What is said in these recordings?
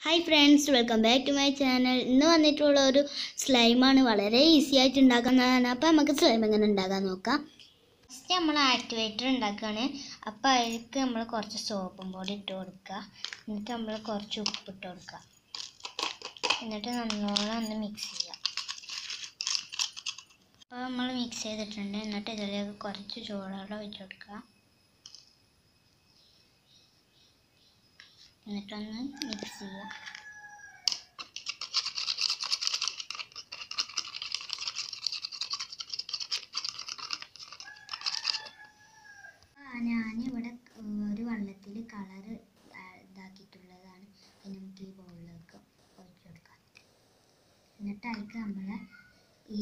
Hi friends welcome back to my channel ഇന്ന് വന്നിട്ടുള്ള ഒരു സ്ലൈമാണ് വളരെ ഈസി ആയിട്ട് ഉണ്ടാക്കുന്നതാണ് അപ്പോൾ നമുക്ക് സ്ലൈം എങ്ങനെ ഉണ്ടാക്കാൻ നോക്കാം ഫസ്റ്റ് നമ്മൾ ആക്ടിവേറ്റർ ഉണ്ടാക്കുകയാണ് അപ്പോൾ അതിലേക്ക് നമ്മൾ കുറച്ച് സോപ്പും പൊടി ഇട്ട് കൊടുക്കുക എന്നിട്ട് നമ്മൾ കുറച്ച് ഉപ്പ് ഇട്ട് കൊടുക്കുക എന്നിട്ട് നല്ലോണം ഒന്ന് മിക്സ് ചെയ്യുക അപ്പോൾ നമ്മൾ മിക്സ് ചെയ്തിട്ടുണ്ട് എന്നിട്ട് ഇതിലേക്ക് കുറച്ച് ചൂടുവെള്ളം ഒഴിച്ച് കൊടുക്കുക എന്നിട്ടൊന്ന് മിക്സ് ചെയ്യുക ഞാനിവിടെ ഒരു വെള്ളത്തിൽ കളർ ഇതാക്കിയിട്ടുള്ളതാണ് അത് നമുക്ക് ഈ ബൗളിലേക്ക് ഒഴിച്ചു കൊടുക്കാം എന്നിട്ട് അതിലേക്ക് നമ്മൾ ഈ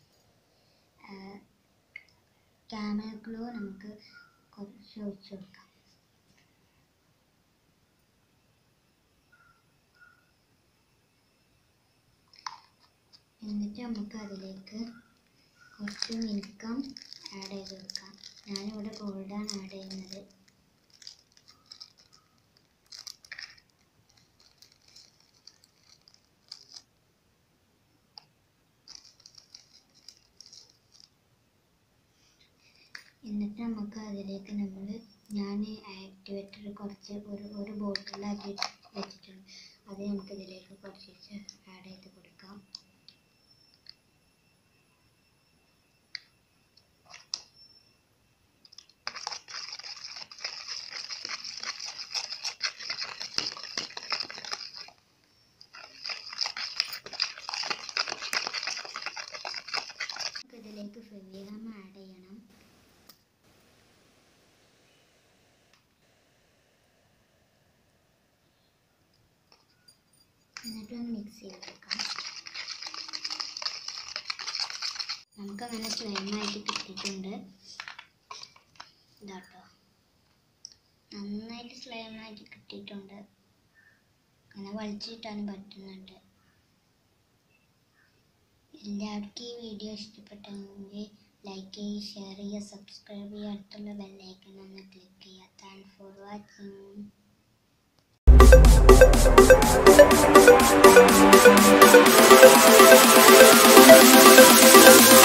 ക്യാമൽ ഗ്ലൂ നമുക്ക് കുറച്ച് ഒഴിച്ചു കൊടുക്കാം എന്നിട്ട് നമുക്ക് അതിലേക്ക് കുറച്ച് മിൽക്കം ആഡ് ചെയ്ത് കൊടുക്കാം ഞാനിവിടെ ഗോൾഡാണ് ആഡ് ചെയ്യുന്നത് എന്നിട്ട് നമുക്ക് അതിലേക്ക് നമ്മൾ ഞാൻ ആക്ടിവേറ്റർ കുറച്ച് ഒരു ഒരു ബോട്ടിലാക്കി വെച്ചിട്ടുണ്ട് അത് നമുക്ക് ഇതിലേക്ക് കുറച്ച് ആഡ് ചെയ്ത് കൊടുക്കാം നമുക്ക് ഇതിലേക്ക് ഫെവിഗം ആഡ് ചെയ്യണം എന്നിട്ടൊന്ന് മിക്സ് ചെയ്തെടുക്കാം നമുക്കങ്ങനെ സ്ലൈമായിട്ട് കിട്ടിയിട്ടുണ്ട് ഇതാട്ടോ നന്നായിട്ട് സ്ലൈമായിട്ട് കിട്ടിയിട്ടുണ്ട് അങ്ങനെ വലിച്ചിട്ടാനും പറ്റുന്നുണ്ട് എല്ലാവർക്കും ഈ വീഡിയോ ഇഷ്ടപ്പെട്ടെങ്കിൽ ലൈക്ക് ചെയ്യുക ഷെയർ ചെയ്യുക സബ്സ്ക്രൈബ് ചെയ്യുക അടുത്തുള്ള ബെല്ലൈക്കൺ ഒന്ന് ക്ലിക്ക് ചെയ്യുക thank for watching Thank you.